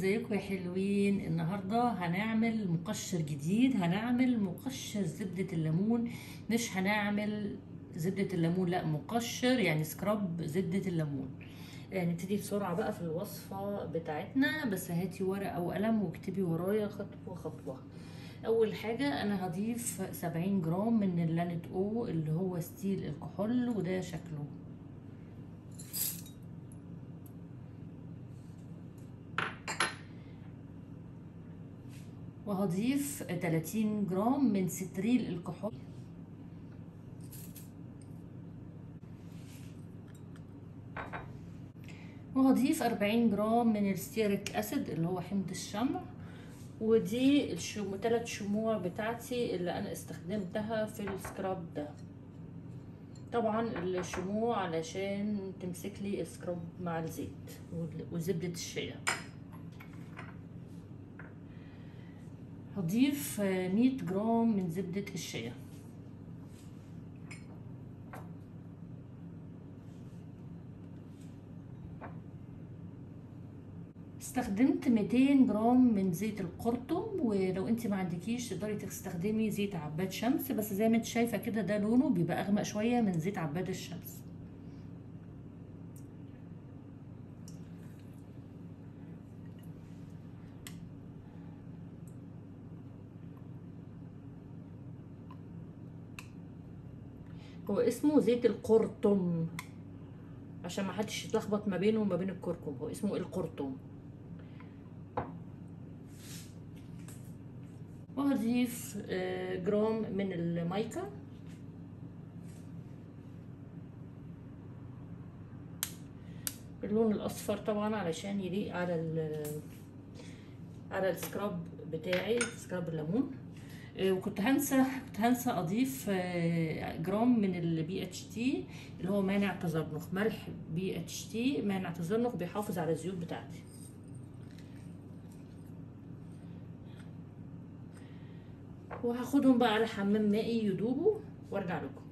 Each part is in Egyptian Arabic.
ازيكم يا حلوين النهارده هنعمل مقشر جديد هنعمل مقشر زبدة الليمون مش هنعمل زبدة الليمون لا مقشر يعني سكراب زبدة الليمون آه، نبتدي بسرعة بقى في الوصفة بتاعتنا بس هاتي ورقة وقلم واكتبي ورايا خطوة خطوة اول حاجة انا هضيف 70 جرام من اللانت او اللي هو ستيل الكحول وده شكله وهضيف 30 جرام من ستريل الكحول وهضيف 40 جرام من الستيريك اسيد اللي هو حمض الشمع ودي الشمو تلات شموع بتاعتي اللي انا استخدمتها في السكراب ده طبعا الشموع علشان تمسك لي السكراب مع الزيت وزبدة الشيا هضيف 100 جرام من زبدة الشيا استخدمت 200 جرام من زيت القرطم ولو انت ما عندكيش تقدري تستخدمي زيت عباد شمس بس زي ما انت شايفه كده ده لونه بيبقى اغمق شويه من زيت عباد الشمس هو اسمه زيت القرطم عشان ما حدش يتلخبط ما بينه وما بين الكركم هو اسمه القرطم وهضيف جرام من المايكا اللون الاصفر طبعا علشان يليق على ال على السكراب بتاعي سكراب الليمون وكنت هنسى كنت هنسى اضيف جرام من البي اتش تي اللي هو مانع تزرنخ ملح بي اتش تي مانع تزرنخ بيحافظ على الزيوت بتاعتي وهاخدهم بقى على حمام مائي يدوبوا وارجع لكم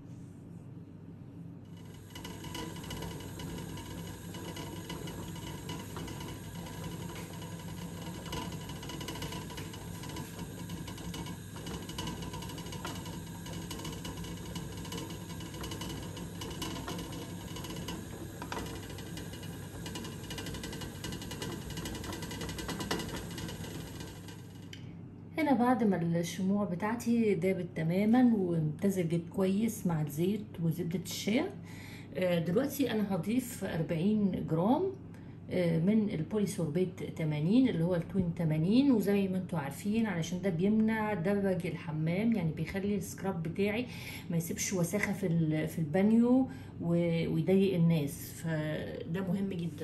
هنا بعد ما الشموع بتاعتي دابت تماما وامتزجت كويس مع الزيت وزبدة الشيا دلوقتي انا هضيف 40 جرام من البوليسوربيت 80 اللي هو التوين 80 وزي ما انتم عارفين علشان ده بيمنع دبج الحمام يعني بيخلي السكراب بتاعي ما يسيبش وساخه في في البانيو ويضايق الناس فده مهم جدا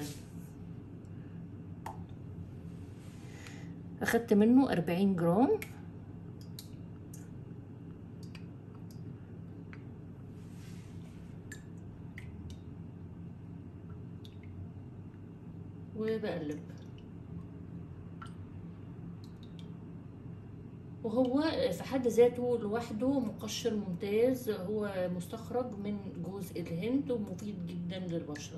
اخدت منه أربعين جرام وبقلب وهو في حد ذاته لوحده مقشر ممتاز هو مستخرج من جوز الهند ومفيد جدا للبشره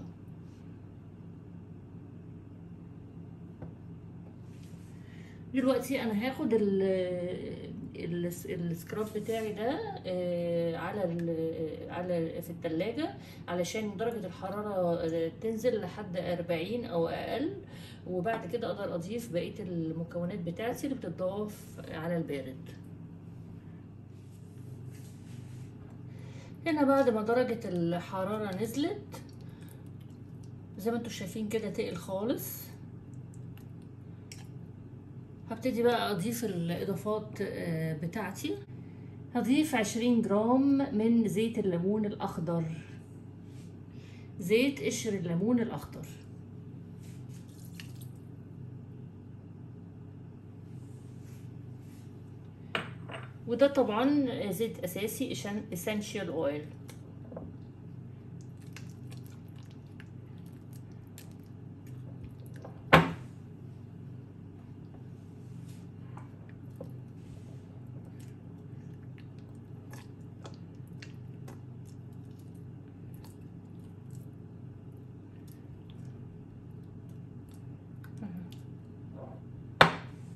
دلوقتي انا هاخد ال السكراب بتاعي ده على على في التلاجة علشان درجة الحرارة تنزل لحد أربعين أو أقل وبعد كده أقدر أضيف بقية المكونات بتاعتي اللي بتضاف على البارد هنا بعد ما درجة الحرارة نزلت زي ما انتوا شايفين كده تقل خالص هبتدي بقى اضيف الاضافات بتاعتي هضيف عشرين جرام من زيت الليمون الاخضر زيت قشر الليمون الاخضر وده طبعا زيت اساسي essential oil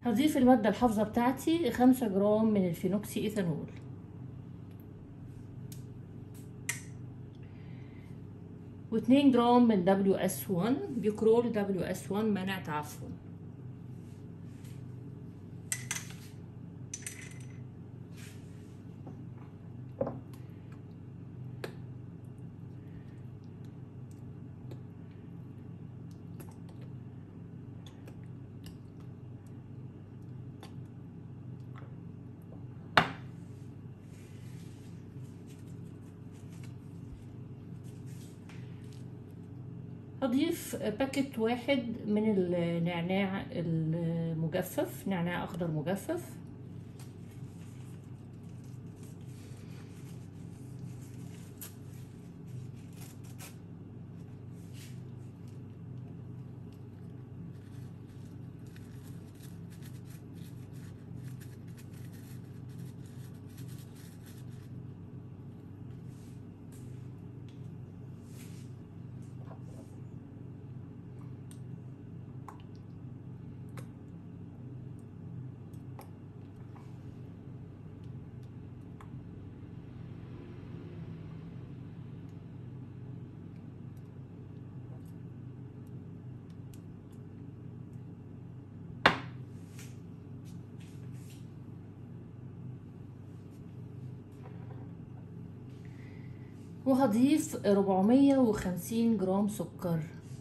هضيف المادة الحافظة بتاعتي خمسة جرام من الفينوكسي ايثانول واتنين جرام من دبليو اس 1 بيكرول دبليو اس 1 منع تعفن هضيف باكت واحد من النعناع المجفف نعناع اخضر مجفف وهضيف 450 جرام سكر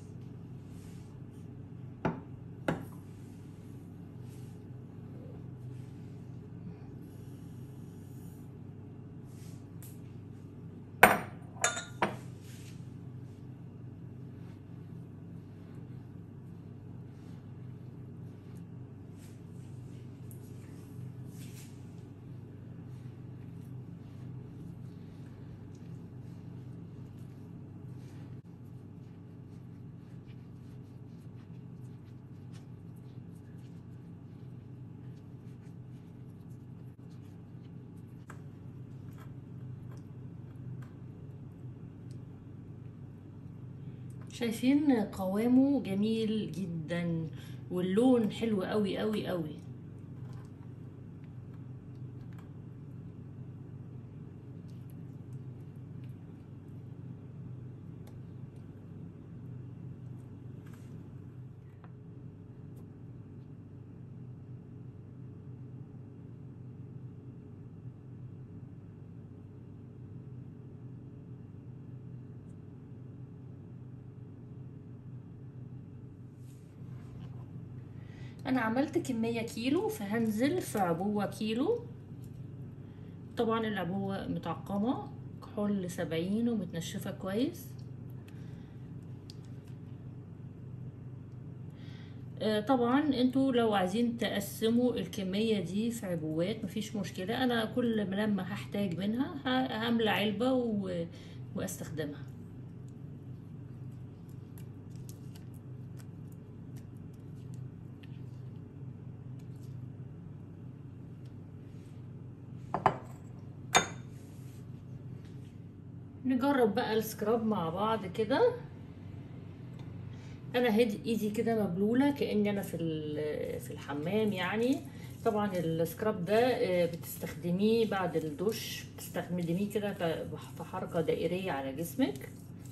شايفين قوامه جميل جدا واللون حلو قوي قوي قوي انا عملت كمية كيلو فهنزل في عبوة كيلو طبعا العبوة متعقمة كحول سبعين ومتنشفة كويس آه، طبعا انتوا لو عايزين تقسموا الكمية دي في عبوات مفيش مشكلة انا كل ما لما هحتاج منها ه- هملى علبة و... واستخدمها نجرب بقى السكراب مع بعض كده انا هدي ايدي كده مبلوله كاني انا في ال- في الحمام يعني طبعا السكراب ده آه، بتستخدميه بعد الدش بتستخدميه كده ك- في حركه دائريه على جسمك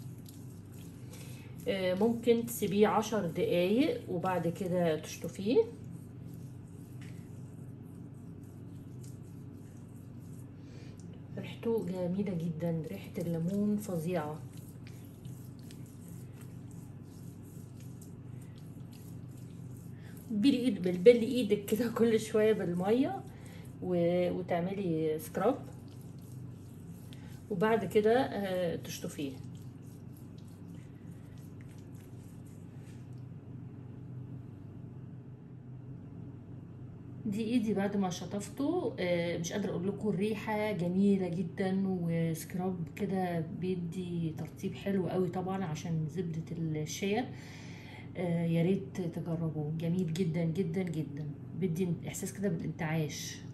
آه، ممكن تسيبيه عشر دقايق وبعد كده تشطفيه ريحته جميله جدا ريحه الليمون فظيعه بلي ايد بلبلي ايدك كده كل شويه بالميه و... وتعملي سكراب وبعد كده آه، تشطفيه دي ايدي بعد ما شطفته آه، مش قادره اقول لكم الريحه جميله جدا وسكراب كده بيدي ترطيب حلو قوي طبعا عشان زبده الشيا آه، يا ريت تجربوه جميل جدا جدا جدا بيدي احساس كده بالانتعاش